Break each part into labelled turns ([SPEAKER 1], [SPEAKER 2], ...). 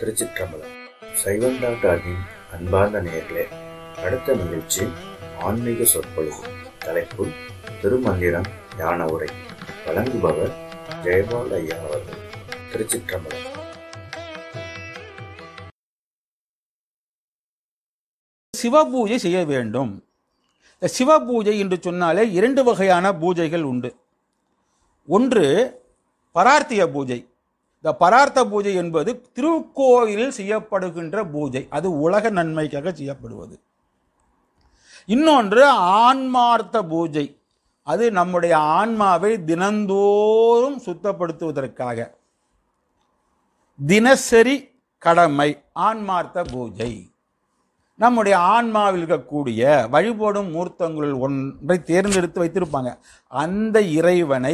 [SPEAKER 1] திருச்சிற்றம்பலம் சைவம் டாக்டரின் அன்பார்ந்த நேயர்களே அடுத்த நிகழ்ச்சி ஆன்மீக சொற்பொழிவு தலைப்பு திருமந்திரம் ஞான உரை வழங்குபவர் ஜெயபால் ஐயா அவர்கள் திருச்சிற்றம்பலம்
[SPEAKER 2] சிவபூஜை செய்ய வேண்டும் இந்த சிவபூஜை என்று சொன்னாலே இரண்டு வகையான பூஜைகள் உண்டு ஒன்று பரார்த்திய பூஜை இந்த பரார்த்த பூஜை என்பது திருக்கோயிலில் செய்யப்படுகின்ற பூஜை அது உலக நன்மைக்காக செய்யப்படுவது இன்னொன்று ஆன்மார்த்த பூஜை அது நம்முடைய ஆன்மாவை தினந்தோறும் சுத்தப்படுத்துவதற்காக தினசரி கடமை ஆன்மார்த்த பூஜை நம்முடைய ஆன்மாவில் இருக்கக்கூடிய வழிபடும் மூர்த்தங்களுள் ஒன்றை தேர்ந்தெடுத்து வைத்திருப்பாங்க அந்த இறைவனை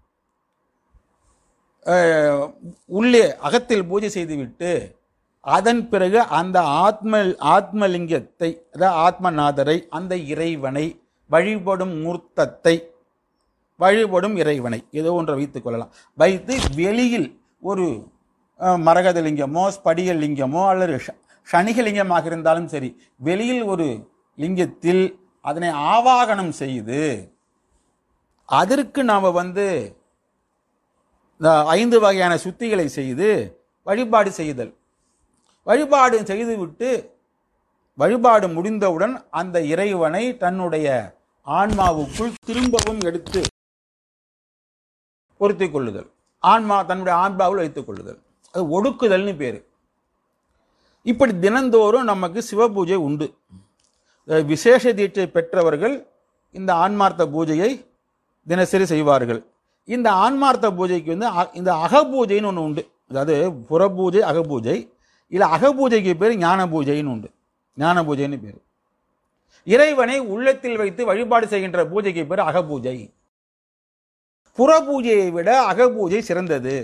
[SPEAKER 2] அஹ், உள்ளே அகத்தில் பூஜை செய்துவிட்டு அதன் பிறகு அந்த ஆத்ம ஆத்மலிங்கத்தை அதாவது ஆத்மநாதரை அந்த இறைவனை வழிபடும் மூர்த்தத்தை வழிபடும் இறைவனை ஏதோ ஒன்றை வைத்துக் கொள்ளலாம் வைத்து வெளியில் ஒரு அஹ், மரகத லிங்கமோ ஸ்படிக லிங்கமோ அல்லது ஷ- சனிக லிங்கமாக இருந்தாலும் சரி வெளியில் ஒரு லிங்கத்தில் அதனை ஆவாகனம் செய்து அதற்கு நாம் வந்து இந்த ஐந்து வகையான சுத்திகளை செய்து வழிபாடு செய்தல் வழிபாடு செய்துவிட்டு வழிபாடு முடிந்தவுடன் அந்த இறைவனை தன்னுடைய ஆன்மாவுக்குள் திரும்பவும் எடுத்து பொருத்திக் கொள்ளுதல் ஆன்மா தன்னுடைய ஆன்மாவில் வைத்துக் கொள்ளுதல் அது ஒடுக்குதல்னு பேரு இப்படி தினந்தோறும் நமக்கு சிவபூஜை உண்டு அஹ் விசேஷ தீட்சை பெற்றவர்கள் இந்த ஆன்மார்த்த பூஜையை தினசரி செய்வார்கள் இந்த ஆன்மார்த்த பூஜைக்கு வந்து அ- இந்த அகபூஜைன்னு ஒன்று உண்டு அதாவது புறபூஜை அகபூஜை இல்லை அகபூஜைக்கு பேர் ஞான பூஜைன்னு உண்டு ஞான பூஜைன்னு பேர் இறைவனை உள்ளத்தில் வைத்து வழிபாடு செய்கின்ற பூஜைக்கு பேர் அகபூஜை புறபூஜையை விட அகபூஜை சிறந்தது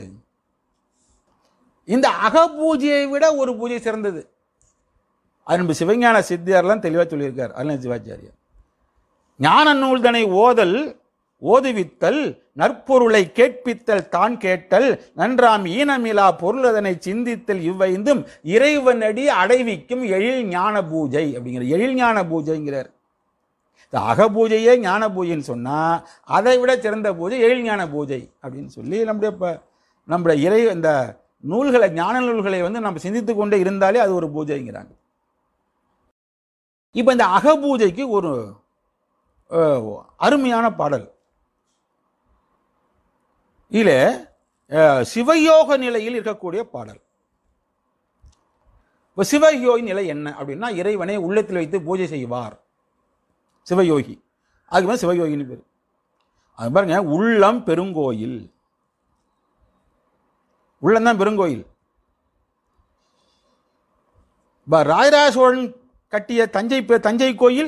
[SPEAKER 2] இந்த அகபூஜையை விட ஒரு பூஜை சிறந்தது அன்பு சிவஞான சித்தியார்லாம் தெளிவாக சொல்லியிருக்கார் அருண் சிவாச்சாரியார் ஞான நூல்தனை ஓதல் ஓதுவித்தல் நற்பொருளை கேட்பித்தல் தான் கேட்டல் நன்றாம் ஈனமிலா பொருளதனை சிந்தித்தல் இவ்வைந்தும் இறைவனடி அடைவிக்கும் எழில் ஞான பூஜை அப்படிங்கிற எழில் ஞான பூஜைங்கிறார் இந்த அகபூஜையே ஞான பூஜைன்னு சொன்னா அதை விட சிறந்த பூஜை எழில் ஞான பூஜை அப்படின்னு சொல்லி நம்முடைய ப- நம்முடைய இறை இந்த நூல்களை ஞான நூல்களை வந்து நம்ம சிந்தித்து கொண்டே இருந்தாலே அது ஒரு பூஜைங்கிறாங்க இப்போ இந்த அகபூஜைக்கு ஒரு அஹ், அருமையான பாடல் இதில் அஹ், சிவயோக நிலையில் இருக்கக்கூடிய பாடல் இப்போ சிவயோகி நிலை என்ன அப்படின்னா இறைவனை உள்ளத்தில் வைத்து பூஜை செய்வார் சிவயோகி அதுக்கு மேலே சிவயோகின்னு பேர் அது பாருங்க உள்ளம் பெருங்கோயில் உள்ளம்தான் பெருங்கோயில் இப்ப ராஜராஜ சோழன் கட்டிய தஞ்சை பே- தஞ்சை கோயில்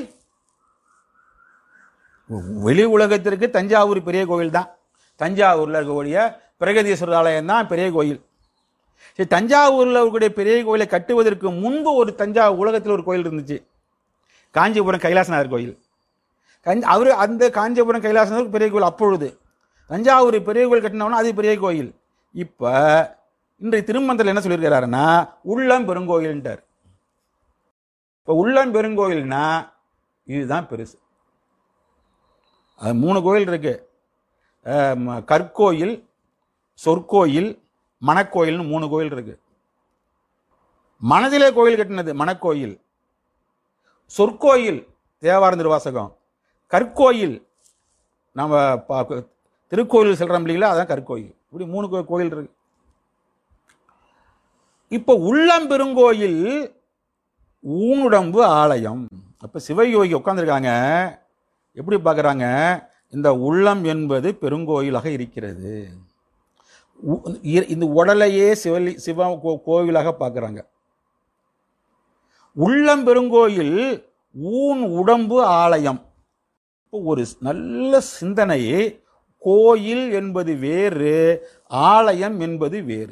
[SPEAKER 2] வெளி உலகத்திற்கு தஞ்சாவூர் பெரிய கோயில் தான் தஞ்சாவூரில் இருக்கக்கூடிய பிரகதீஸ்வரர் ஆலயம் தான் பெரிய கோயில் சரி தஞ்சாவூரில் இருக்கக்கூடிய பெரிய கோயிலை கட்டுவதற்கு முன்பு ஒரு தஞ்சாவூர் உலகத்தில் ஒரு கோயில் இருந்துச்சு காஞ்சிபுரம் கைலாசநாதர் கோயில் கஞ்ச் அவர் அந்த காஞ்சிபுரம் கைலாசநாதர் பெரிய கோயில் அப்பொழுது தஞ்சாவூர் பெரிய கோயில் கட்டினோம்னா அது பெரிய கோயில் இப்போ இன்றைய திருமந்திரத்தில் என்ன சொல்லியிருக்கிறாருன்னா உள்ளம் பெருங்கோயில்ன்றார் இப்போ உள்ளம் பெருங்கோயில்னா இதுதான் பெருசு அது மூணு கோயில் இருக்கு அஹ் ம- கற்கோயில் சொற்கோயில் மணக்கோயில்னு மூணு கோயில் இருக்கு மனதிலே கோயில் கட்டினது மணக்கோயில் சொற்கோயில் தேவார திருவாசகம் கற்கோயில் நம்ம பா- திருக்கோயில் செல்றோம் இல்லைங்களா அதான் கற்கோயில் இப்படி மூணு கோ- கோயில் இருக்கு இப்போ உள்ளம் பெருங்கோயில் ஊனுடம்பு ஆலயம் அப்ப சிவயோகி உட்காந்துருக்காங்க எப்படி பார்க்கறாங்க இந்த உள்ளம் என்பது பெருங்கோயிலாக இருக்கிறது உ- இ- இந்த உடலையே சிவலி சிவ கோ- கோவிலாக பார்க்கறாங்க உள்ளம் பெருங்கோயில் ஊன் உடம்பு ஆலயம் இப்போ ஒரு ஸ்- நல்ல சிந்தனை கோயில் என்பது வேறு ஆலயம் என்பது வேறு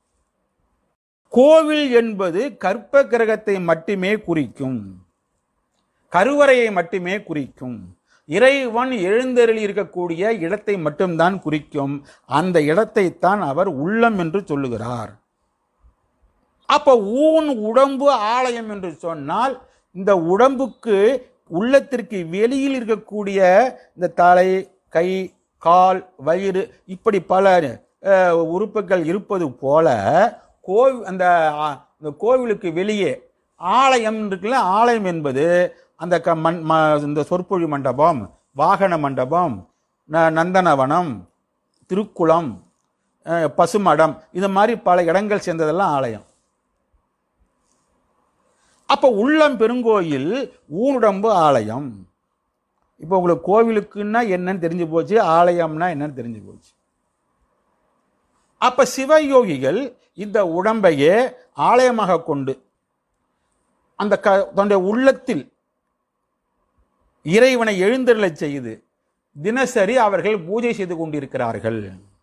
[SPEAKER 2] கோவில் என்பது கற்ப கிரகத்தை மட்டுமே குறிக்கும் கருவறையை மட்டுமே குறிக்கும் இறைவன் எழுந்தருளி இருக்கக்கூடிய இடத்தை மட்டும்தான் குறிக்கும் அந்த இடத்தை தான் அவர் உள்ளம் என்று சொல்லுகிறார் அப்ப ஊன் உடம்பு ஆலயம் என்று சொன்னால் இந்த உடம்புக்கு உள்ளத்திற்கு வெளியில் இருக்கக்கூடிய இந்த தலை கை கால் வயிறு இப்படி பல அஹ், உறுப்புகள் இருப்பது போல கோவில் அந்த ஆ, இந்த கோவிலுக்கு வெளியே ஆலயம் இருக்குல்ல ஆலயம் என்பது அந்த க மண் ம இந்த சொற்பொழி மண்டபம் வாகன மண்டபம் ந- நந்தனவனம் திருக்குளம் அஹ், பசுமடம் இது மாதிரி பல இடங்கள் சேர்ந்ததெல்லாம் ஆலயம் அப்ப உள்ளம் பெருங்கோயில் ஊனுடம்பு ஆலயம் இப்போ உங்களுக்கு கோவிலுக்குன்னா என்னன்னு தெரிஞ்சு போச்சு ஆலயம்னா என்னன்னு தெரிஞ்சு போச்சு அப்ப சிவயோகிகள் இந்த உடம்பையே ஆலயமாக கொண்டு அந்த க தன்னுடைய உள்ளத்தில் இறைவனை எழுந்தருளச் செய்து தினசரி அவர்கள் பூஜை செய்து கொண்டிருக்கிறார்கள்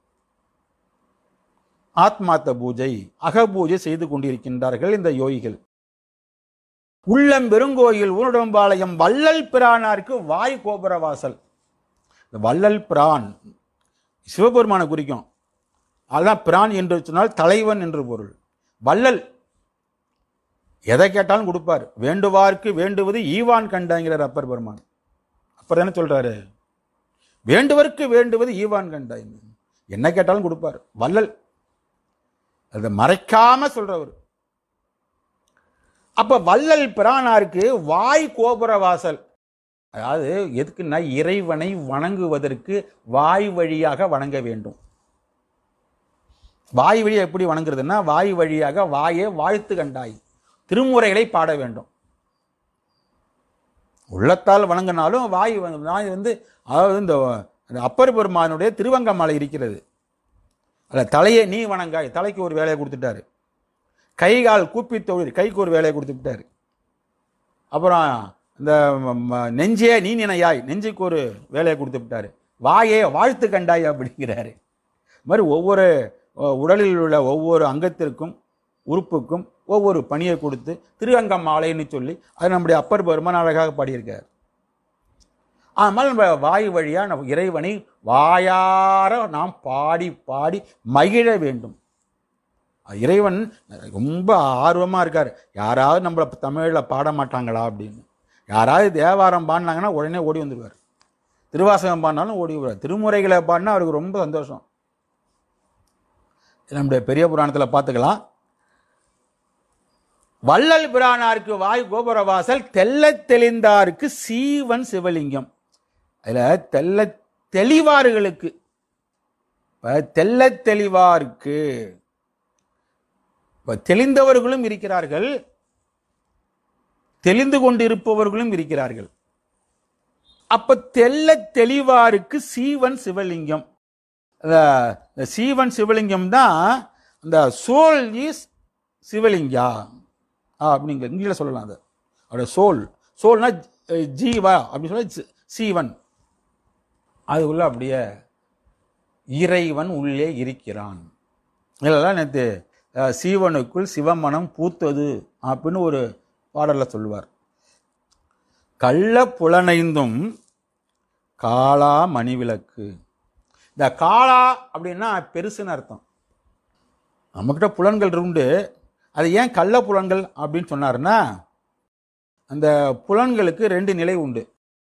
[SPEAKER 2] ஆத்மார்த்த பூஜை அகபூஜை செய்து கொண்டிருக்கின்றார்கள் இந்த யோகிகள் உள்ளம் பெருங்கோயில் ஊனுடம்பாளையம் வள்ளல் பிரானாருக்கு வாய் கோபுர வாசல் இந்த வள்ளல் பிரான் சிவபெருமானை குறிக்கும் அதுதான் பிரான் என்று சொன்னால் தலைவன் என்று பொருள் வள்ளல் எதை கேட்டாலும் கொடுப்பார் வேண்டுவார்க்கு வேண்டுவது ஈவான் கண்டாங்கிறார் அப்பர் பெருமான் அப்பர் என்ன சொல்றாரு வேண்டுவர்க்கு வேண்டுவது ஈவான் கண்டாய் என்ன கேட்டாலும் கொடுப்பார் வள்ளல் அதை மறைக்காம சொல்றவர் அப்ப வள்ளல் பிரானாருக்கு வாய் கோபுர வாசல் அதாவது எதுக்குன்னா இறைவனை வணங்குவதற்கு வாய் வழியாக வணங்க வேண்டும் வாய் வழியா எப்படி வணங்குறதுன்னா வாய் வழியாக வாயே வாழ்த்து கண்டாய் திருமுறைகளை பாட வேண்டும் உள்ளத்தால் வணங்கினாலும் வாய் வந்து- வாய் வந்து அதாவது இந்த இந்த அப்பர் பெருமானுடைய திருவங்கமலை இருக்கிறது அதில் தலையை நீ வணங்காய் தலைக்கு ஒரு வேலையை கொடுத்துட்டாரு கை கால் கூப்பி தொழில் கைக்கு ஒரு வேலையை கொடுத்து விட்டாரு அப்புறம் இந்த ம- ம- நெஞ்சே நீ நினையாய் நெஞ்சுக்கு ஒரு வேலையை கொடுத்து விட்டாரு வாயே வாழ்த்து கண்டாய் அப்படிங்கிறாரு இது மாதிரி ஒவ்வொரு அஹ், உடலில் உள்ள ஒவ்வொரு அங்கத்திற்கும் உறுப்புக்கும் ஒவ்வொரு பணியை கொடுத்து திருவங்கம் மாலைன்னு சொல்லி அது நம்முடைய அப்பர் பெருமான் அழகாக பாடியிருக்கார் ஆனால் நம்ம வாய் வழியா நம்ம இறைவனை வாயார நாம் பாடி பாடி மகிழ வேண்டும் இறைவன் ரொம்ப ஆர்வமா இருக்கார் யாராவது நம்மள தமிழ்ல பாட மாட்டாங்களா அப்படின்னு யாராவது தேவாரம் பாடினாங்கன்னா உடனே ஓடி வந்துடுவார் திருவாசகம் பாடினாலும் ஓடி வருவார் திருமுறைகளை பாடினா அவருக்கு ரொம்ப சந்தோஷம் இது நம்முடைய பெரிய புராணத்தில் பார்த்துக்கலாம் வள்ளல் பிரானாருக்கு வாய் கோபுர வாசல் தெள்ளத் தெளிந்தாருக்கு சீவன் சிவலிங்கம் அதில் தெள்ள தெளிவார்களுக்கு இப்ப தெள்ளத் தெளிவாருக்கு இப்ப தெளிந்தவர்களும் இருக்கிறார்கள் தெளிந்து கொண்டிருப்பவர்களும் இருக்கிறார்கள் அப்ப தெள்ளத் தெளிவாருக்கு சீவன் சிவலிங்கம் அந்த- இந்த சீவன் சிவலிங்கம் தான் இந்த சோல் இஸ் சிவலிங்கா ஆ, அப்படிங்க இங்கிலீஷில் சொல்லலாம் அது அவருடைய சோல் சோல்னா அஹ், ஜீவா அப்படின்னு சொல்ல சி- சீவன் அதுக்குள்ள அப்படியே இறைவன் உள்ளே இருக்கிறான் இதெல்லாம் நேற்று சீவனுக்குள் சிவமனம் பூத்தது அப்படின்னு ஒரு பாடல்ல சொல்லுவார் கள்ள புலனைந்தும் காளா மணிவிளக்கு இந்த காளா அப்படின்னா பெருசுன்னு அர்த்தம் நம்மக்கிட்ட புலன்கள் உண்டு அது ஏன் கள்ள புலன்கள் அப்படின்னு சொன்னாருன்னா அந்த புலன்களுக்கு ரெண்டு நிலை உண்டு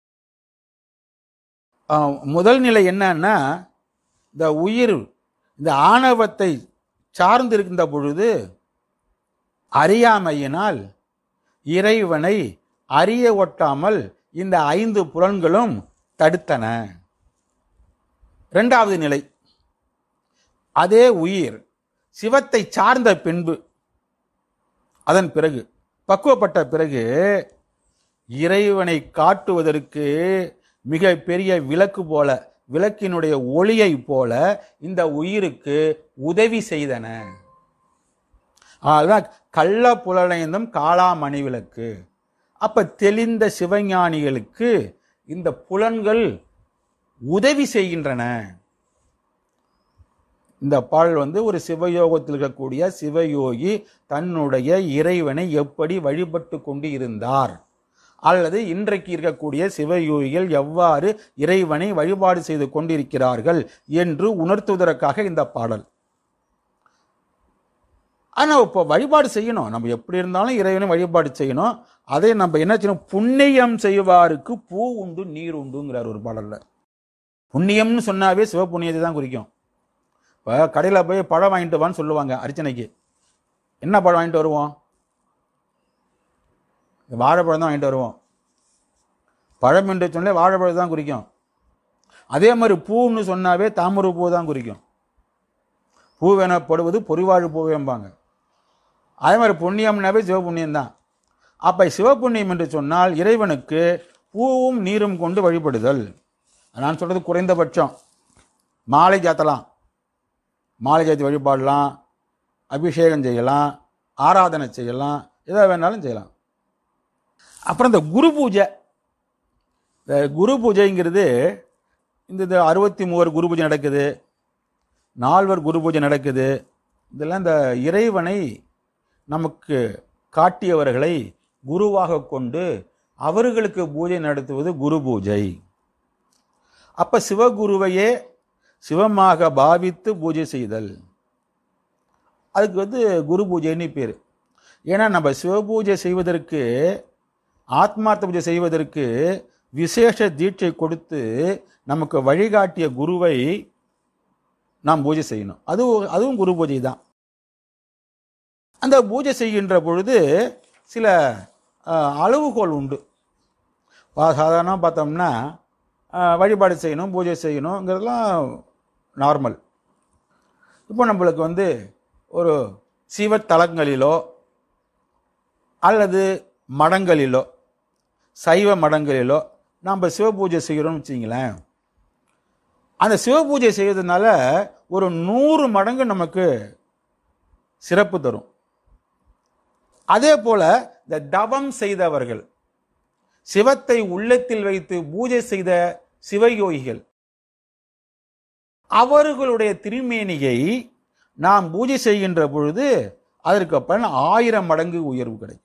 [SPEAKER 2] ஆஹ், முதல் நிலை என்னன்னா இந்த உயிர் இந்த ஆணவத்தை சார்ந்து இருக்கின்ற பொழுது அறியாமையினால் இறைவனை அறிய ஒட்டாமல் இந்த ஐந்து புலன்களும் தடுத்தன இரண்டாவது நிலை அதே உயிர் சிவத்தை சார்ந்த பின்பு அதன் பிறகு பக்குவப்பட்ட பிறகு இறைவனை காட்டுவதற்கு மிக பெரிய விளக்கு போல விளக்கினுடைய ஒளியை போல இந்த உயிருக்கு உதவி செய்தன அதுதான் கள்ள புலனைந்தும் காளாமணி விளக்கு அப்ப தெளிந்த சிவஞானிகளுக்கு இந்த புலன்கள் உதவி செய்கின்றன இந்த பாடல் வந்து ஒரு சிவயோகத்தில் இருக்கக்கூடிய சிவயோகி தன்னுடைய இறைவனை எப்படி வழிபட்டு கொண்டு இருந்தார் அல்லது இன்றைக்கு இருக்கக்கூடிய சிவயோகிகள் எவ்வாறு இறைவனை வழிபாடு செய்து கொண்டிருக்கிறார்கள் என்று உணர்த்துவதற்காக இந்த பாடல் ஆனால் இப்போ வழிபாடு செய்யணும் நம்ம எப்படி இருந்தாலும் இறைவனை வழிபாடு செய்யணும் அதை நம்ம என்ன செய்யணும் புண்ணியம் செய்வாருக்கு பூ உண்டு நீர் உண்டுங்கிறார் ஒரு பாடல்ல புண்ணியம்னு சொன்னாவே சிவபுண்ணியத்தை தான் குறிக்கும் இப்போ கடையில் போய் பழம் வாங்கிட்டு வான்னு சொல்லுவாங்க அர்ச்சனைக்கு என்ன பழம் வாங்கிட்டு வருவோம் வாழைப்பழம் தான் வாங்கிட்டு வருவோம் பழம் என்று சொன்னாலே வாழைப்பழம் தான் குறிக்கும் அதே மாதிரி பூன்னு சொன்னாவே தாமரை பூ தான் குறிக்கும் பூவெனப்படுவது பொறிவாழ் பூவேம்பாங்க அதே மாதிரி புண்ணியம்னாவே சிவபுண்ணியம் தான் அப்போ சிவபுண்ணியம் என்று சொன்னால் இறைவனுக்கு பூவும் நீரும் கொண்டு வழிபடுதல் நான் சொல்றது குறைந்தபட்சம் மாலை சாத்தலாம் மாலை சாத்தி வழிபாடலாம் அபிஷேகம் செய்யலாம் ஆராதனை செய்யலாம் எதை வேணாலும் செய்யலாம் அப்புறம் இந்த குரு பூஜை இந்த குரு பூஜைங்கிறது இந்த இந்த அறுபத்தி மூவர் குரு பூஜை நடக்குது நால்வர் குரு பூஜை நடக்குது இதெல்லாம் இந்த இறைவனை நமக்கு காட்டியவர்களை குருவாக கொண்டு அவர்களுக்கு பூஜை நடத்துவது குரு பூஜை அப்ப சிவகுருவையே சிவமாக பாவித்து பூஜை செய்தல் அதுக்கு வந்து குரு பூஜைன்னு பேர் ஏன்னா நம்ம சிவபூஜை செய்வதற்கு ஆத்மார்த்த பூஜை செய்வதற்கு விசேஷ தீட்சை கொடுத்து நமக்கு வழிகாட்டிய குருவை நாம் பூஜை செய்யணும் அது அதுவும் குரு பூஜை தான் அந்த பூஜை செய்கின்ற பொழுது சில அஹ், அளவுகோல் உண்டு பா- சாதாரணமா பார்த்தோம்னா அஹ், வழிபாடு செய்யணும் பூஜை செய்யணுங்கிறதுலாம் நார்மல் இப்போ நம்மளுக்கு வந்து ஒரு சிவத்தலங்களிலோ அல்லது மடங்களிலோ சைவ மடங்களிலோ நாம் சிவபூஜை செய்கிறோம்னு வச்சிங்களேன் அந்த சிவபூஜை செய்வதனால ஒரு நூறு மடங்கு நமக்கு சிறப்பு தரும் அதே போல இந்த தவம் செய்தவர்கள் சிவத்தை உள்ளத்தில் வைத்து பூஜை செய்த சிவயோகிகள் அவர்களுடைய திருமேனியை நாம் பூஜை செய்கின்ற பொழுது அதற்கு பலன் ஆயிரம் மடங்கு உயர்வு கிடைக்கும்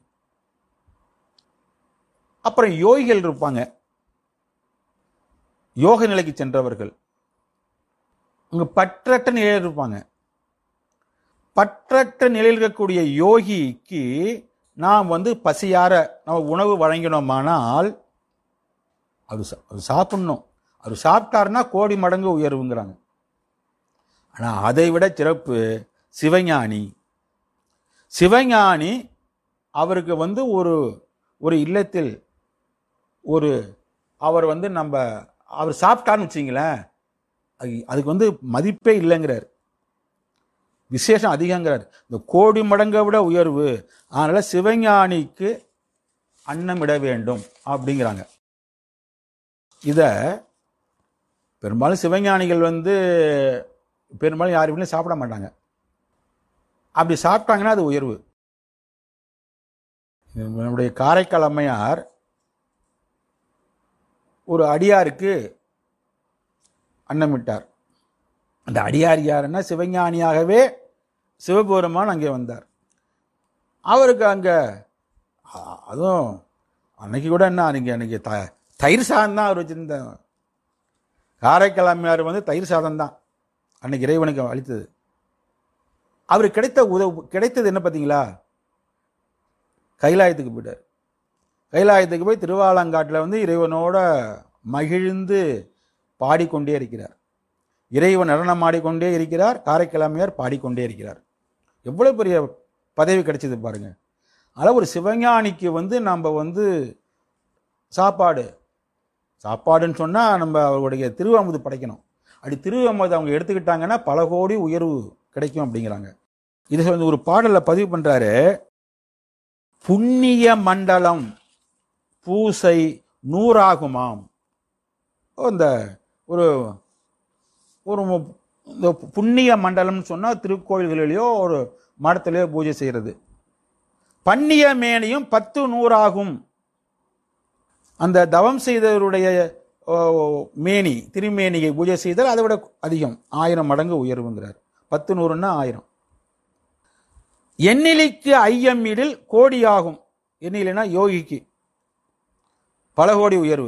[SPEAKER 2] அப்புறம் யோகிகள் இருப்பாங்க யோக நிலைக்கு சென்றவர்கள் அங்க பற்றற்ற நிலையில் இருப்பாங்க பற்றற்ற நிலையில் இருக்கக்கூடிய யோகிக்கு நாம் வந்து பசியார நம்ம உணவு வழங்கினோமானால் அது சா- அது சாப்பிடணும் அவர் சாப்பிட்டாருன்னா கோடி மடங்கு உயர்வுங்கிறாங்க ஆனா அதை விட சிறப்பு சிவஞானி சிவஞானி அவருக்கு வந்து ஒரு ஒரு இல்லத்தில் ஒரு அவர் வந்து நம்ம அவர் சாப்பிட்டாருன்னு வச்சிங்களேன் அது- அதுக்கு வந்து மதிப்பே இல்லைங்கிறார் விசேஷம் அதிகங்கிறார் இந்த கோடி மடங்கை விட உயர்வு அதனால சிவஞானிக்கு அன்னமிட வேண்டும் அப்படிங்கிறாங்க இத பெரும்பாலும் சிவஞானிகள் வந்து பெரும்பாலும் யார் வீட்லையும் சாப்பிட மாட்டாங்க அப்படி சாப்பிட்டாங்கன்னா அது உயர்வு நம்முடைய காரைக்கால் அம்மையார் ஒரு அடியாருக்கு அன்னமிட்டார் அந்த அடியார் யாருன்னா சிவஞானியாகவே சிவபெருமான் அங்கே வந்தார் அவருக்கு அங்க அ- அதுவும் அன்னைக்கு கூட என்ன அன்னைக்கு அன்னைக்கு த தயிர் சாதம் தான் அவர் வச்சிருந்த காரைக்கால் அம்மையார் வந்து தயிர் சாதம் தான் அன்னைக்கு இறைவனுக்கு அளித்தது அவருக்கு கிடைத்த உதவு கிடைத்தது என்ன பார்த்தீங்களா கைலாயத்துக்கு போயிட்டார் கைலாயத்துக்கு போய் திருவாலங்காட்டில் வந்து இறைவனோட மகிழ்ந்து பாடிக்கொண்டே இருக்கிறார் இறைவன் நடனம் ஆடிக்கொண்டே இருக்கிறார் காரைக்கிழமையார் பாடிக்கொண்டே இருக்கிறார் எவ்வளவு பெரிய பதவி கிடைச்சது பாருங்க அதனால் ஒரு சிவஞானிக்கு வந்து நம்ம வந்து சாப்பாடு சாப்பாடுன்னு சொன்னால் நம்ம அவருடைய திருவாமுது படைக்கணும் அப்படி திருவாமுது அவங்க எடுத்துக்கிட்டாங்கன்னா பல கோடி உயர்வு கிடைக்கும் அப்படிங்கிறாங்க இது வந்து ஒரு பாடலில் பதிவு பண்ணுறாரு புண்ணிய மண்டலம் பூசை நூறாகுமாம் ஓ, இந்த ஒரு ஒரு மு- இந்த புண்ணிய மண்டலம்னு சொன்னால் திருக்கோயில்களிலேயோ ஒரு மடத்திலேயோ பூஜை செய்கிறது பன்னிய மேனியும் பத்து நூறாகும் அந்த தவம் செய்தவருடைய ஓ, மேனி திருமேனியை பூஜை செய்தால் அதை விட அதிகம் ஆயிரம் மடங்கு உயர்வுங்கிறார் பத்து நூறுன்னா ஆயிரம் எண்ணிலைக்கு ஐயம்மிடில் கோடியாகும் எண்ணிலைனா யோகிக்கு பல கோடி உயர்வு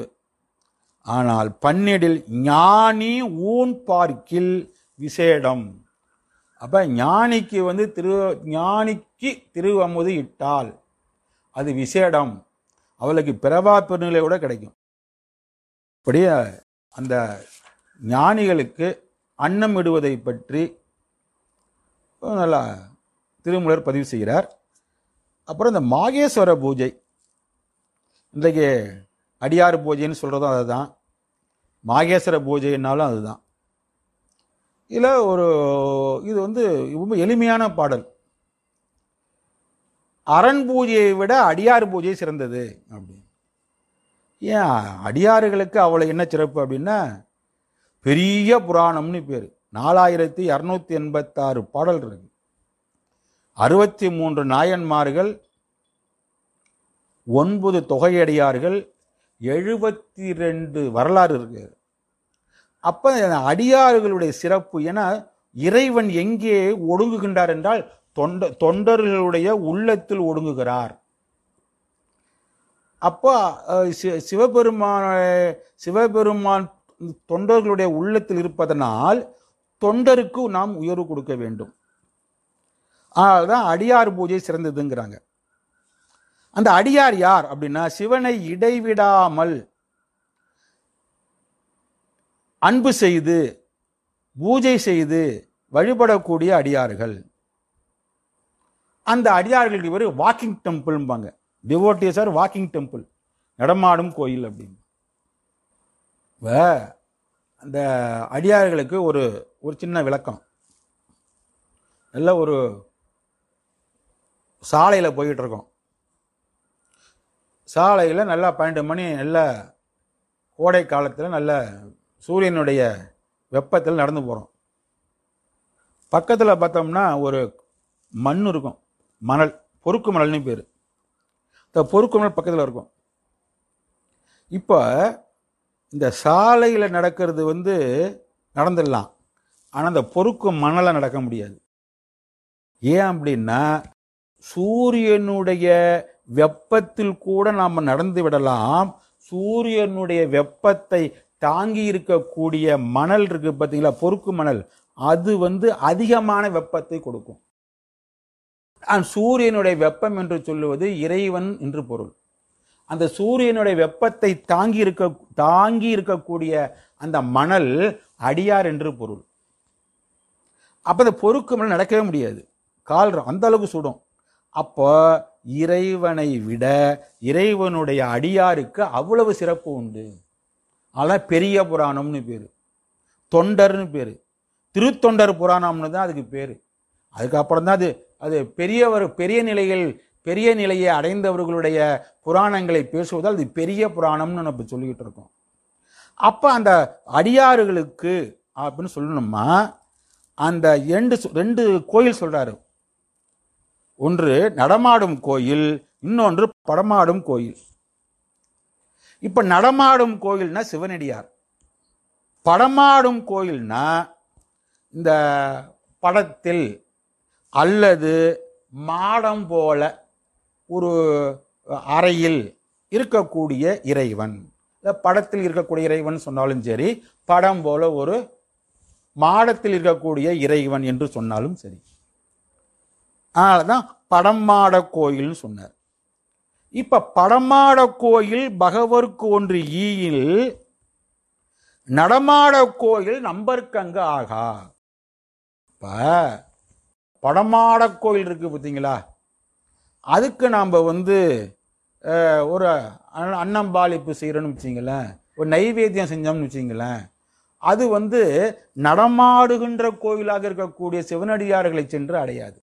[SPEAKER 2] ஆனால் பன்னிடில் ஞானி ஊன் பார்க்கில் விசேடம் அப்ப ஞானிக்கு வந்து திரு ஞானிக்கு திருவமுது இட்டால் அது விசேடம் அவளுக்கு பிறவா பெருநிலை கூட கிடைக்கும் அப்படியே அந்த ஞானிகளுக்கு அன்னம் இடுவதை பற்றி நல்லா திருமூலர் பதிவு செய்கிறார் அப்புறம் இந்த மாகேஸ்வர பூஜை இன்றைக்கு அடியார் பூஜைன்னு சொல்கிறதும் அதுதான் மாகேஸ்வர பூஜைன்னாலும் அதுதான் இதில் ஒரு இது வந்து ரொம்ப எளிமையான பாடல் அரண் பூஜையை விட அடியார் பூஜை சிறந்தது அப்படி ஏன் அடியாறுகளுக்கு அவ்வளோ என்ன சிறப்பு அப்படின்னா பெரிய புராணம்னு பேர் நாலாயிரத்தி இரநூத்தி எண்பத்தாறு பாடல் இருக்கு அறுபத்தி மூன்று நாயன்மார்கள் ஒன்பது தொகையடியார்கள் எழுபத்தி ரெண்டு வரலாறு இருக்கு அப்ப அடியார்களுடைய சிறப்பு என இறைவன் எங்கே ஒடுங்குகின்றார் என்றால் தொண்ட தொண்டர்களுடைய உள்ளத்தில் ஒடுங்குகிறார் அப்போ அஹ், சி- சிவபெருமான சிவபெருமான் தொண்டர்களுடைய உள்ளத்தில் இருப்பதனால் தொண்டருக்கு நாம் உயர்வு கொடுக்க வேண்டும் அதனால்தான் அடியார் பூஜை சிறந்ததுங்கிறாங்க அந்த அடியார் யார் அப்படின்னா சிவனை இடைவிடாமல் அன்பு செய்து பூஜை செய்து வழிபடக்கூடிய அடியார்கள் அந்த அடியார்களுக்கு பேர் வாக்கிங் டெம்பிள்பாங்க டிவோட்டியஸ் ஆர் வாக்கிங் டெம்பிள் நடமாடும் கோயில் அப்படின்னு இப்ப அந்த அடியார்களுக்கு ஒரு ஒரு சின்ன விளக்கம் நல்ல ஒரு சாலையில் போயிட்டு இருக்கோம் சாலையில் நல்லா பன்னெண்டு மணி நல்ல கோடை காலத்தில் நல்ல சூரியனுடைய வெப்பத்தில் நடந்து போகிறோம் பக்கத்தில் பார்த்தோம்னா ஒரு மண் இருக்கும் மணல் பொறுக்கு மணல்னு பேர் இந்த பொறுக்கு மணல் பக்கத்தில் இருக்கும் இப்போ இந்த சாலையில் நடக்கிறது வந்து நடந்துடலாம் ஆனால் அந்த பொறுக்கு மணலை நடக்க முடியாது ஏன் அப்படின்னா சூரியனுடைய வெப்பத்தில் கூட நாம் நடந்து விடலாம் சூரியனுடைய வெப்பத்தை தாங்கி இருக்கக்கூடிய மணல் இருக்கு பார்த்தீங்களா பொறுக்கு மணல் அது வந்து அதிகமான வெப்பத்தை கொடுக்கும் ஆனா, சூரியனுடைய வெப்பம் என்று சொல்லுவது இறைவன் என்று பொருள் அந்த சூரியனுடைய வெப்பத்தை தாங்கி இருக்க தாங்கி இருக்கக்கூடிய அந்த மணல் அடியார் என்று பொருள் அப்ப அந்த பொறுக்கு மணல் நடக்கவே முடியாது கால் அந்த அளவுக்கு சுடும் அப்போ இறைவனை விட இறைவனுடைய அடியாருக்கு அவ்வளவு சிறப்பு உண்டு அதான் பெரிய புராணம்னு பேரு தொண்டர்னு பேரு திருத்தொண்டர் புராணம்னு தான் அதுக்கு பேரு அதுக்கப்புறம் தான் அது அது பெரியவர் பெரிய நிலையில் பெரிய நிலையை அடைந்தவர்களுடைய புராணங்களை பேசுவதால் அது பெரிய புராணம்னு நம்ம சொல்லிக்கிட்டு இருக்கோம் அப்ப அந்த அடியாறுகளுக்கு அப்படின்னு சொல்லணுமா அந்த ரெண்டு சொ- ரெண்டு கோயில் சொல்றாரு ஒன்று நடமாடும் கோயில் இன்னொன்று படமாடும் கோயில் இப்ப நடமாடும் கோயில்னா சிவனடியார் படமாடும் கோயில்னா இந்த படத்தில் அல்லது மாடம் போல ஒரு அறையில் இருக்கக்கூடிய இறைவன் இந்த படத்தில் இருக்கக்கூடிய இறைவன் சொன்னாலும் சரி படம் போல ஒரு மாடத்தில் இருக்கக்கூடிய இறைவன் என்று சொன்னாலும் சரி அதனாலதான் படமாட கோயில்னு சொன்னார் இப்ப படமாட கோயில் பகவருக்கு ஒன்று ஈயில் நடமாட கோயில் நம்பர்க்கங்க ஆகா இப்ப படமாட கோயில் இருக்கு பார்த்தீங்களா அதுக்கு நாம் வந்து அஹ், ஒரு அன்ன- அன்னம்பாளிப்பு செய்கிறோன்னு வச்சிங்களேன் ஒரு நைவேத்தியம் செஞ்சோம்னு வச்சிங்களேன் அது வந்து நடமாடுகின்ற கோயிலாக இருக்கக்கூடிய சிவனடியார்களை சென்று அடையாது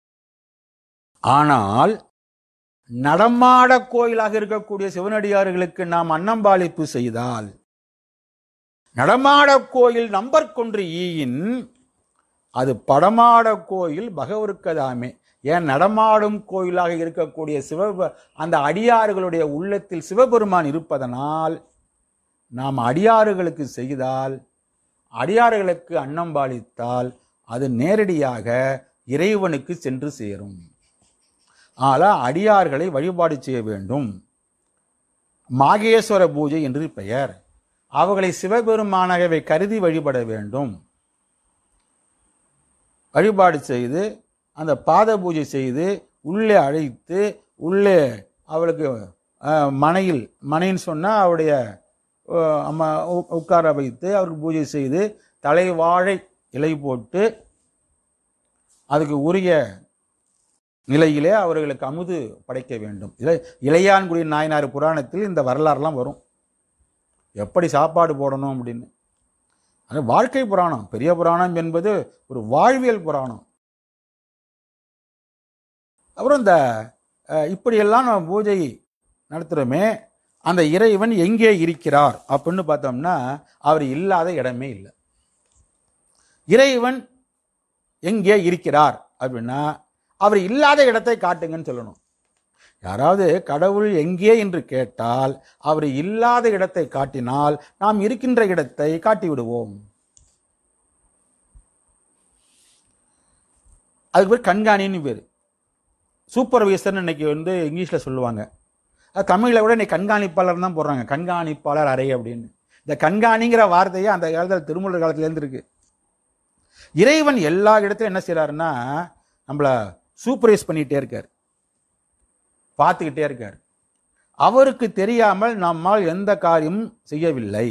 [SPEAKER 2] ஆனால் நடமாட கோயிலாக இருக்கக்கூடிய சிவனடியார்களுக்கு நாம் அன்னம்பாளிப்பு செய்தால் நடமாட கோயில் நம்பர் கொன்று ஈயின் அது படமாட கோயில் பகவருக்கதாமே ஏன் நடமாடும் கோயிலாக இருக்கக்கூடிய சிவ அந்த அடியாறுகளுடைய உள்ளத்தில் சிவபெருமான் இருப்பதனால் நாம் அடியாறுகளுக்கு செய்தால் அடியாறுகளுக்கு அன்னம்பாளித்தால் அது நேரடியாக இறைவனுக்கு சென்று சேரும் ஆனால் அடியார்களை வழிபாடு செய்ய வேண்டும் மாகேஸ்வர பூஜை என்று பெயர் அவர்களை சிவபெருமானாகவே கருதி வழிபட வேண்டும் வழிபாடு செய்து அந்த பாத பூஜை செய்து உள்ளே அழைத்து உள்ளே அவளுக்கு அஹ், மனையில் மனைன்னு சொன்னால் அவருடைய அஹ், அம்மா உ- உட்கார வைத்து அவருக்கு பூஜை செய்து தலைவாழை இலை போட்டு அதுக்கு உரிய நிலையிலே அவர்களுக்கு அமுது படைக்க வேண்டும் இலை இளையான்குடி நாயனார் புராணத்தில் இந்த வரலாறுலாம் வரும் எப்படி சாப்பாடு போடணும் அப்படின்னு அது வாழ்க்கை புராணம் பெரிய புராணம் என்பது ஒரு வாழ்வியல் புராணம் அப்புறம் இந்த அஹ், இப்படியெல்லாம் நம்ம பூஜை நடத்துகிறோமே அந்த இறைவன் எங்கே இருக்கிறார் அப்படின்னு பார்த்தோம்னா அவர் இல்லாத இடமே இல்லை இறைவன் எங்கே இருக்கிறார் அப்படின்னா அவர் இல்லாத இடத்தை காட்டுங்கன்னு சொல்லணும் யாராவது கடவுள் எங்கே என்று கேட்டால் அவர் இல்லாத இடத்தை காட்டினால் நாம் இருக்கின்ற இடத்தை காட்டி விடுவோம் அதுக்கு பேர் கண்காணின்னு பேர் சூப்பர்வைசர்னு இன்னைக்கு வந்து இங்கிலீஷில் சொல்லுவாங்க அது தமிழில் கூட இன்னைக்கு கண்காணிப்பாளர் தான் போடுறாங்க கண்காணிப்பாளர் அறை அப்படின்னு இந்த கண்காணிங்கிற வார்த்தையே அந்த காலத்தில் திருமூலர் காலத்துலேருந்து இருக்கு இறைவன் எல்லா இடத்துலையும் என்ன செய்றாருன்னா நம்மளை சூப்பர்வைஸ் பண்ணிகிட்டே இருக்கார் பார்த்துக்கிட்டே இருக்கார் அவருக்கு தெரியாமல் நம்மால் எந்த காரியமும் செய்யவில்லை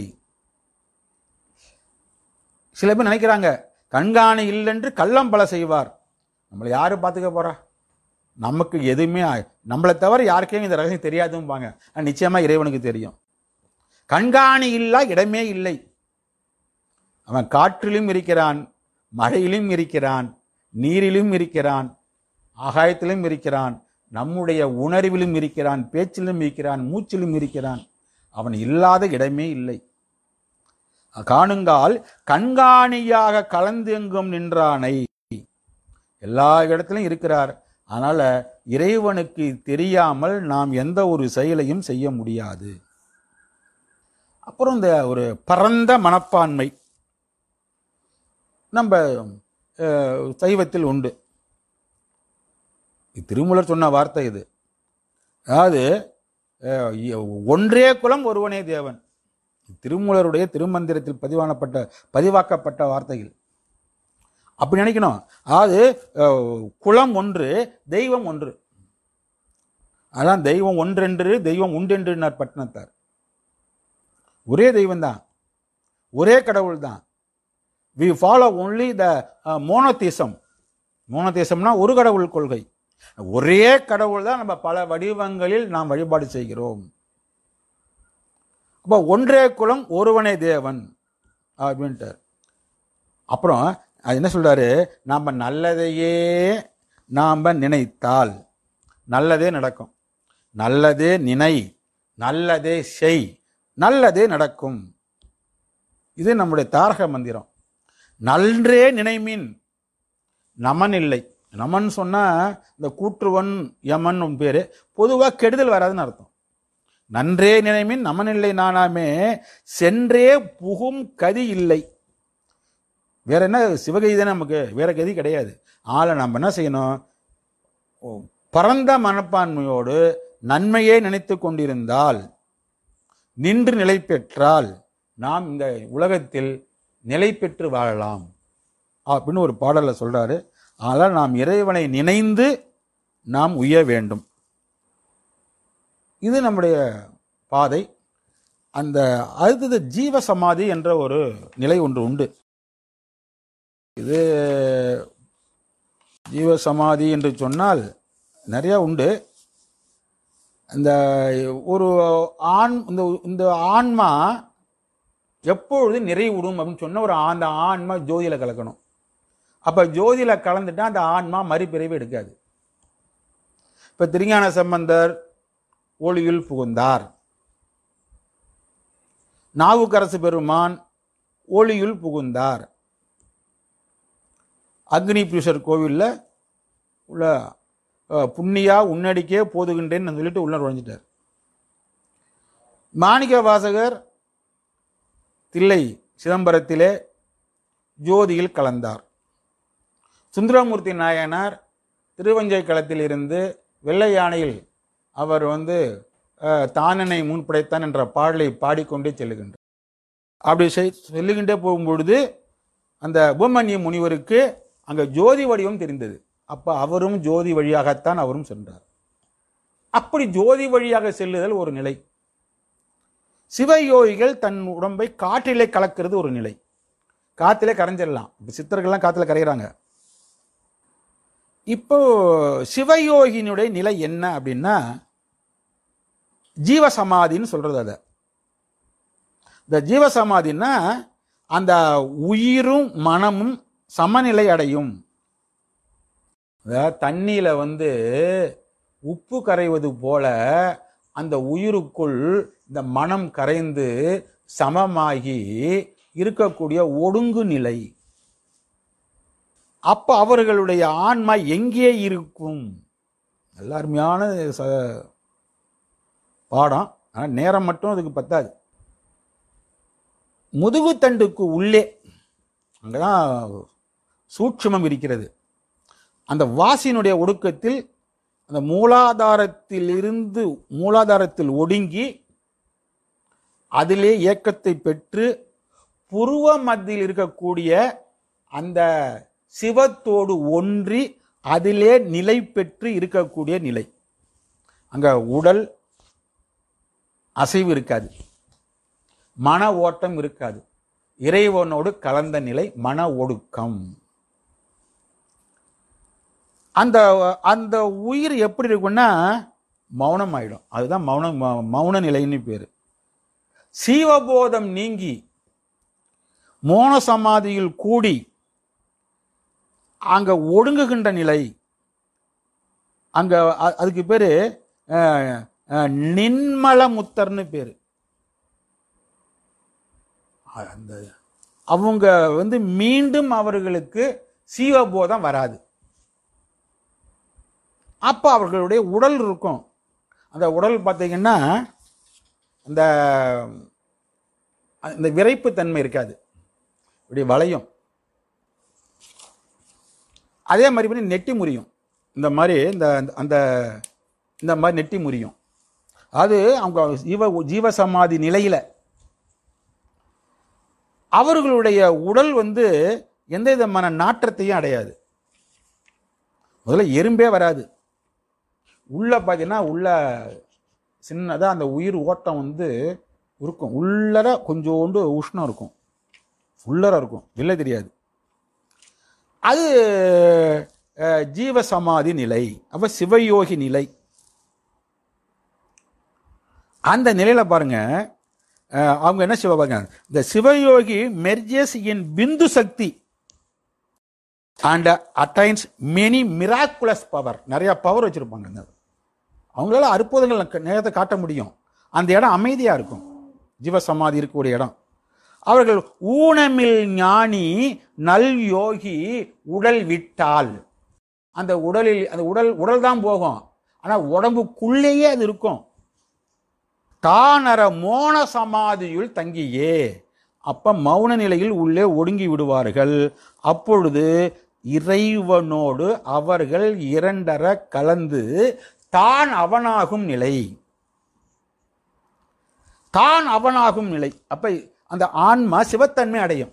[SPEAKER 2] சில பேர் நினைக்கிறாங்க கண்காணி இல்லைன்று கள்ளம் பல செய்வார் நம்மளை யாரு பார்த்துக்க போறா நமக்கு எதுவுமே ஆ- நம்மளை தவிர யாருக்கே இந்த ரகசியம் தெரியாதும்பாங்க ஆனா நிச்சயமா இறைவனுக்கு தெரியும் கண்காணி இல்லா இடமே இல்லை அவன் காற்றிலும் இருக்கிறான் மழையிலும் இருக்கிறான் நீரிலும் இருக்கிறான் ஆகாயத்திலும் இருக்கிறான் நம்முடைய உணர்விலும் இருக்கிறான் பேச்சிலும் இருக்கிறான் மூச்சிலும் இருக்கிறான் அவன் இல்லாத இடமே இல்லை காணுங்கால் கண்காணியாக கலந்து எங்கும் நின்றானை எல்லா இடத்திலும் இருக்கிறார் அதனால இறைவனுக்கு தெரியாமல் நாம் எந்த ஒரு செயலையும் செய்ய முடியாது அப்புறம் இந்த ஒரு பரந்த மனப்பான்மை நம்ம அஹ், சைவத்தில் உண்டு இது திருமூலர் சொன்ன வார்த்தை இது அதாவது அஹ், இ- ஒன்றே குலம் ஒருவனே தேவன் திருமூலருடைய திருமந்திரத்தில் பதிவானப்பட்ட பதிவாக்கப்பட்ட வார்த்தைகள் அப்படி நினைக்கணும் அதாவது அஹ், குலம் ஒன்று தெய்வம் ஒன்று அதான் தெய்வம் ஒன்றென்று தெய்வம் உண்டென்றுனார் பட்டினத்தார் ஒரே தெய்வம் தான் ஒரே கடவுள் தான் we follow only the monotheism மோனோதீசம்னா ஒரு கடவுள் கொள்கை ஒரே கடவுள் தான் நம்ம பல வடிவங்களில் நாம் வழிபாடு செய்கிறோம் அப்போ ஒன்றே குலம் ஒருவனே தேவன் அப்படின்ட்டார் அப்புறம் அது என்ன சொல்றாரு நாம் நல்லதையே நாம் நினைத்தால் நல்லதே நடக்கும் நல்லதே நினை நல்லதே செய் நல்லதே நடக்கும் இது நம்முடைய தாரக மந்திரம் நன்றே நினைமின் நமன் இல்லை நமன் சொன்னா இந்த கூற்றுவன் யமன் பேரு பொதுவா கெடுதல் வராதுன்னு அர்த்தம் நன்றே நினைமின் நமன் இல்லை நானாமே சென்றே புகும் கதி இல்லை வேற என்ன சிவகதி தானே நமக்கு வேற கதி கிடையாது ஆளை நம்ம என்ன செய்யணும் ஓ, பரந்த மனப்பான்மையோடு நன்மையே நினைத்து கொண்டிருந்தால் நின்று நிலை பெற்றால் நாம் இந்த உலகத்தில் நிலை பெற்று வாழலாம் அப்படின்னு ஒரு பாடல்ல சொல்றாரு ஆனால் நாம் இறைவனை நினைந்து நாம் உய்ய வேண்டும் இது நம்முடைய பாதை அந்த அடுத்தது ஜீவ சமாதி என்ற ஒரு நிலை ஒன்று உண்டு இது ஜீவ சமாதி என்று சொன்னால் நிறைய உண்டு இந்த ஒரு ஆண் இந்த இந்த ஆன்மா எப்பொழுது நிறைவுடும் அப்படின்னு சொன்ன ஒரு அந்த ஆன்மா ஜோதியில கலக்கணும் அப்ப ஜோதியில கலந்துட்டா அந்த ஆன்மா மறுபிறவி எடுக்காது இப்ப திருஞான சம்பந்தர் ஒளியில் புகுந்தார் நாவுக்கரசு பெருமான் ஒளியுள் புகுந்தார் அக்னி புருஷர் கோவில்ல உள்ள அஹ், புண்ணியா உன்னடிக்கே போதுகின்றேன்னு சொல்லிட்டு உள்ள நுழைஞ்சிட்டார் மாணிக்க வாசகர் தில்லை சிதம்பரத்திலே ஜோதியில் கலந்தார் சுந்தரமூர்த்தி நாயனார் திருவஞ்சை களத்தில் இருந்து வெள்ளை யானையில் அவர் வந்து அஹ், தானனை முன்படைத்தான் என்ற பாடலை பாடிக்கொண்டே செல்லுகின்றார் அப்படி செய்- செல்லுகின்றே போகும்பொழுது அந்த உபமன்ய முனிவருக்கு அங்க ஜோதி வடிவம் தெரிந்தது அப்ப அவரும் ஜோதி வழியாகத்தான் அவரும் சென்றார் அப்படி ஜோதி வழியாக செல்லுதல் ஒரு நிலை சிவயோகிகள் தன் உடம்பை காற்றிலே கலக்கிறது ஒரு நிலை காத்திலே கரைஞ்சிடலாம் இப்ப சித்தர்கள்லாம் காத்துல கரைகிறாங்க இப்போ சிவயோகியினுடைய நிலை என்ன அப்படின்னா ஜீவசமாதின்னு சொல்றது அதை இந்த ஜீவசமாதின்னா அந்த உயிரும் மனமும் சமநிலை அடையும் அதாவது தண்ணியில வந்து உப்பு கரைவது போல அந்த உயிருக்குள் இந்த மனம் கரைந்து சமமாகி இருக்கக்கூடிய ஒடுங்கு நிலை அப்ப அவர்களுடைய ஆன்மா எங்கே இருக்கும் நல்ல அருமையான ச- பாடம் ஆனா நேரம் மட்டும் அதுக்கு பத்தாது முதுகுத்தண்டுக்கு உள்ளே அங்கதான் சூட்சுமம் இருக்கிறது அந்த வாசியினுடைய ஒடுக்கத்தில் அந்த மூலாதாரத்தில் இருந்து மூலாதாரத்தில் ஒடுங்கி அதிலே இயக்கத்தை பெற்று புருவ மத்தியில் இருக்கக்கூடிய அந்த சிவத்தோடு ஒன்றி அதிலே நிலை பெற்று இருக்கக்கூடிய நிலை அங்க உடல் அசைவு இருக்காது மன ஓட்டம் இருக்காது இறைவனோடு கலந்த நிலை மன ஒடுக்கம் அந்த அந்த உயிர் எப்படி இருக்கும்னா மௌனம் ஆயிடும் அதுதான் மௌனம் மௌ- மௌன நிலைன்னு பேரு சீவபோதம் நீங்கி மோன சமாதியில் கூடி அங்க ஒடுங்குகின்ற நிலை அங்க அ- அதுக்கு பேரு அஹ், அஹ், நின்மலமுத்தர்னு பேரு அந்த அவங்க வந்து மீண்டும் அவர்களுக்கு சீவபோதம் வராது அப்ப அவர்களுடைய உடல் இருக்கும் அந்த உடல் பார்த்தீங்கன்னா அந்த அந்த விரைப்பு தன்மை இருக்காது இப்படி வளையும் அதே மாதிரி பண்ணி நெட்டி முறியும் இந்த மாதிரி இந்த அந்த இந்த மாதிரி நெட்டி முறியும் அது அவங்க ஜீவ ஜீவசமாதி நிலையில அவர்களுடைய உடல் வந்து எந்த விதமான நாற்றத்தையும் அடையாது முதல்ல எறும்பே வராது உள்ள பார்த்தீங்கன்னா உள்ள சின்னதாக அந்த உயிர் ஓட்டம் வந்து இருக்கும் உள்ளர கொஞ்சோண்டு உஷ்ணம் இருக்கும் உள்ளர இருக்கும் வெளில தெரியாது அது அஹ், ஜீவசமாதி நிலை அப்ப சிவயோகி நிலை அந்த நிலையில பாருங்க அஹ், அவங்க என்ன சிவ பாருங்க இந்த சிவயோகி merges in bindu shakti and attains many miraculous power நிறைய பவர் வச்சிருப்பாங்க இந்த அவங்களால அற்புதங்கள் நேரத்தை காட்ட முடியும் அந்த இடம் அமைதியா இருக்கும் ஜீவசமாதி இருக்கக்கூடிய இடம் அவர்கள் ஊனமில் ஞானி நல் யோகி உடல் விட்டால் அந்த உடலில் அந்த உடல் உடல் தான் போகும் ஆனா உடம்புக்குள்ளேயே அது இருக்கும் தானர மோன சமாதியுள் தங்கியே அப்ப மௌன நிலையில் உள்ளே ஒடுங்கி விடுவார்கள் அப்பொழுது இறைவனோடு அவர்கள் இரண்டர கலந்து தான் அவனாகும் நிலை தான் அவனாகும் நிலை அப்ப அந்த ஆன்மா சிவத்தன்மை அடையும்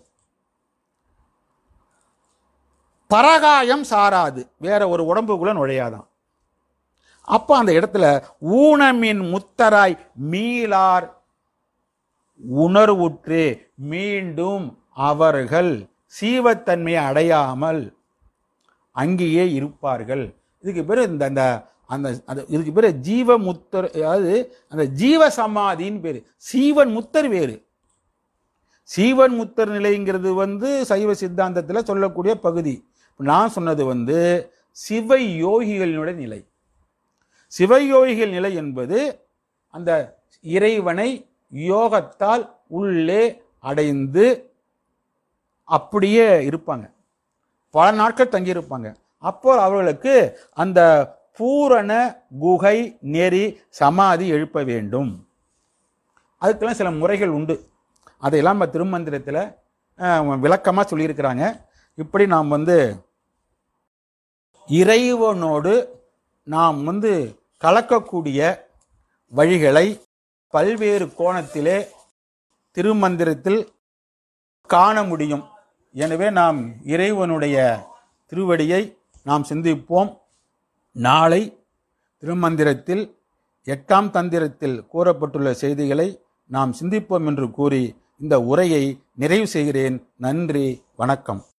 [SPEAKER 2] பரகாயம் சாராது வேற ஒரு உடம்புக்குள்ள நுழையாதான் அப்ப அந்த இடத்துல ஊனமின் முத்தராய் மீளார் உணர்வுற்று மீண்டும் அவர்கள் சீவத்தன்மையை அடையாமல் அங்கேயே இருப்பார்கள் இதுக்கு பேர் இந்த அந்த அந்த அந்த இதுக்கு பேர் ஜீவ முத்தர் அதாவது அந்த ஜீவ சமாதின்னு பேர் சீவன் முத்தர் வேறு சீவன் முத்தர் நிலைங்கிறது வந்து சைவ சித்தாந்தத்தில் சொல்லக்கூடிய பகுதி நான் சொன்னது வந்து சிவ யோகிகளினுடைய நிலை சிவயோகிகள் நிலை என்பது அந்த இறைவனை யோகத்தால் உள்ளே அடைந்து அப்படியே இருப்பாங்க பல நாட்கள் தங்கியிருப்பாங்க அப்போ அவர்களுக்கு அந்த பூரண குகை நெறி சமாதி எழுப்ப வேண்டும் அதுக்கெல்லாம் சில முறைகள் உண்டு அதையெல்லாம் நம்ம திருமந்திரத்தில் விளக்கமாக சொல்லியிருக்கிறாங்க இப்படி நாம் வந்து இறைவனோடு நாம் வந்து கலக்கக்கூடிய வழிகளை பல்வேறு கோணத்திலே திருமந்திரத்தில் காண முடியும் எனவே நாம் இறைவனுடைய திருவடியை நாம் சிந்திப்போம் நாளை திருமந்திரத்தில் எட்டாம் தந்திரத்தில் கூறப்பட்டுள்ள செய்திகளை நாம் சிந்திப்போம் என்று கூறி இந்த உரையை நிறைவு செய்கிறேன் நன்றி வணக்கம்